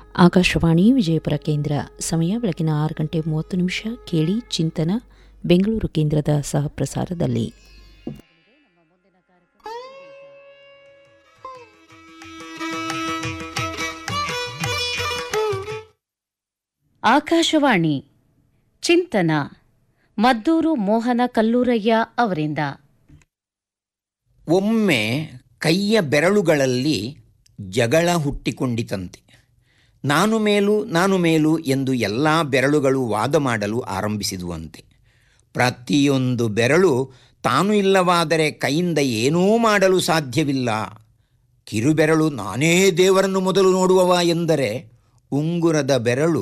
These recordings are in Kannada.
ಆಕಾಶವಾಣಿ ವಿಜಯಪುರ ಕೇಂದ್ರ ಸಮಯ ಬೆಳಗಿನ ಆರು ಗಂಟೆ ಮೂವತ್ತು ನಿಮಿಷ ಕೇಳಿ ಚಿಂತನ ಬೆಂಗಳೂರು ಕೇಂದ್ರದ ಸಹ ಪ್ರಸಾರದಲ್ಲಿ ಆಕಾಶವಾಣಿ ಚಿಂತನ ಮದ್ದೂರು ಮೋಹನ ಕಲ್ಲೂರಯ್ಯ ಅವರಿಂದ ಒಮ್ಮೆ ಕೈಯ ಬೆರಳುಗಳಲ್ಲಿ ಜಗಳ ಹುಟ್ಟಿಕೊಂಡಿತಂತೆ ನಾನು ಮೇಲು ನಾನು ಮೇಲು ಎಂದು ಎಲ್ಲ ಬೆರಳುಗಳು ವಾದ ಮಾಡಲು ಆರಂಭಿಸಿದುವಂತೆ ಪ್ರತಿಯೊಂದು ಬೆರಳು ತಾನು ಇಲ್ಲವಾದರೆ ಕೈಯಿಂದ ಏನೂ ಮಾಡಲು ಸಾಧ್ಯವಿಲ್ಲ ಕಿರುಬೆರಳು ನಾನೇ ದೇವರನ್ನು ಮೊದಲು ನೋಡುವವ ಎಂದರೆ ಉಂಗುರದ ಬೆರಳು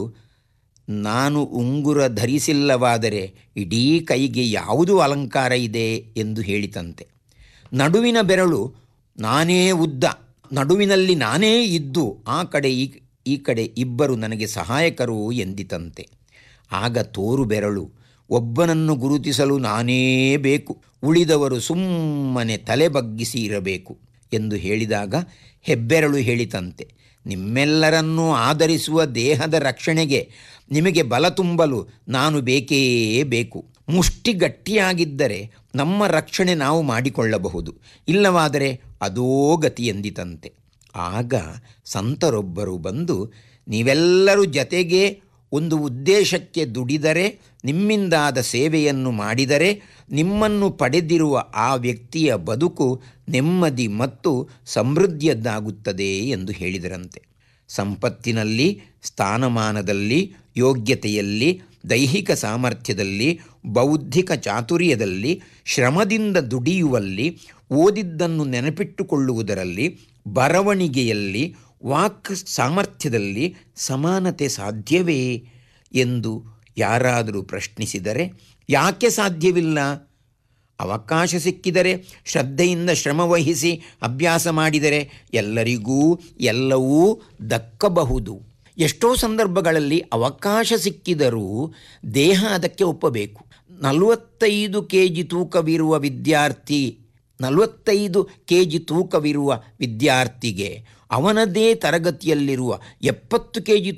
ನಾನು ಉಂಗುರ ಧರಿಸಿಲ್ಲವಾದರೆ ಇಡೀ ಕೈಗೆ ಯಾವುದು ಅಲಂಕಾರ ಇದೆ ಎಂದು ಹೇಳಿತಂತೆ ನಡುವಿನ ಬೆರಳು ನಾನೇ ಉದ್ದ ನಡುವಿನಲ್ಲಿ ನಾನೇ ಇದ್ದು ಆ ಕಡೆ ಈ ಈ ಕಡೆ ಇಬ್ಬರು ನನಗೆ ಸಹಾಯಕರು ಎಂದಿತಂತೆ ಆಗ ತೋರು ಬೆರಳು ಒಬ್ಬನನ್ನು ಗುರುತಿಸಲು ನಾನೇ ಬೇಕು ಉಳಿದವರು ಸುಮ್ಮನೆ ತಲೆ ಬಗ್ಗಿಸಿ ಇರಬೇಕು ಎಂದು ಹೇಳಿದಾಗ ಹೆಬ್ಬೆರಳು ಹೇಳಿತಂತೆ ನಿಮ್ಮೆಲ್ಲರನ್ನೂ ಆಧರಿಸುವ ದೇಹದ ರಕ್ಷಣೆಗೆ ನಿಮಗೆ ಬಲ ತುಂಬಲು ನಾನು ಬೇಕೇ ಬೇಕು ಮುಷ್ಟಿ ಗಟ್ಟಿಯಾಗಿದ್ದರೆ ನಮ್ಮ ರಕ್ಷಣೆ ನಾವು ಮಾಡಿಕೊಳ್ಳಬಹುದು ಇಲ್ಲವಾದರೆ ಅದೋ ಗತಿ ಎಂದಿತಂತೆ ಆಗ ಸಂತರೊಬ್ಬರು ಬಂದು ನೀವೆಲ್ಲರೂ ಜತೆಗೆ ಒಂದು ಉದ್ದೇಶಕ್ಕೆ ದುಡಿದರೆ ನಿಮ್ಮಿಂದಾದ ಸೇವೆಯನ್ನು ಮಾಡಿದರೆ ನಿಮ್ಮನ್ನು ಪಡೆದಿರುವ ಆ ವ್ಯಕ್ತಿಯ ಬದುಕು ನೆಮ್ಮದಿ ಮತ್ತು ಸಮೃದ್ಧಿಯದ್ದಾಗುತ್ತದೆ ಎಂದು ಹೇಳಿದರಂತೆ ಸಂಪತ್ತಿನಲ್ಲಿ ಸ್ಥಾನಮಾನದಲ್ಲಿ ಯೋಗ್ಯತೆಯಲ್ಲಿ ದೈಹಿಕ ಸಾಮರ್ಥ್ಯದಲ್ಲಿ ಬೌದ್ಧಿಕ ಚಾತುರ್ಯದಲ್ಲಿ ಶ್ರಮದಿಂದ ದುಡಿಯುವಲ್ಲಿ ಓದಿದ್ದನ್ನು ನೆನಪಿಟ್ಟುಕೊಳ್ಳುವುದರಲ್ಲಿ ಬರವಣಿಗೆಯಲ್ಲಿ ವಾಕ್ ಸಾಮರ್ಥ್ಯದಲ್ಲಿ ಸಮಾನತೆ ಸಾಧ್ಯವೇ ಎಂದು ಯಾರಾದರೂ ಪ್ರಶ್ನಿಸಿದರೆ ಯಾಕೆ ಸಾಧ್ಯವಿಲ್ಲ ಅವಕಾಶ ಸಿಕ್ಕಿದರೆ ಶ್ರದ್ಧೆಯಿಂದ ಶ್ರಮವಹಿಸಿ ಅಭ್ಯಾಸ ಮಾಡಿದರೆ ಎಲ್ಲರಿಗೂ ಎಲ್ಲವೂ ದಕ್ಕಬಹುದು ಎಷ್ಟೋ ಸಂದರ್ಭಗಳಲ್ಲಿ ಅವಕಾಶ ಸಿಕ್ಕಿದರೂ ದೇಹ ಅದಕ್ಕೆ ಒಪ್ಪಬೇಕು ನಲವತ್ತೈದು ಕೆ ಜಿ ತೂಕವಿರುವ ವಿದ್ಯಾರ್ಥಿ ನಲವತ್ತೈದು ಕೆ ಜಿ ತೂಕವಿರುವ ವಿದ್ಯಾರ್ಥಿಗೆ ಅವನದೇ ತರಗತಿಯಲ್ಲಿರುವ ಎಪ್ಪತ್ತು ಕೆ ಜಿ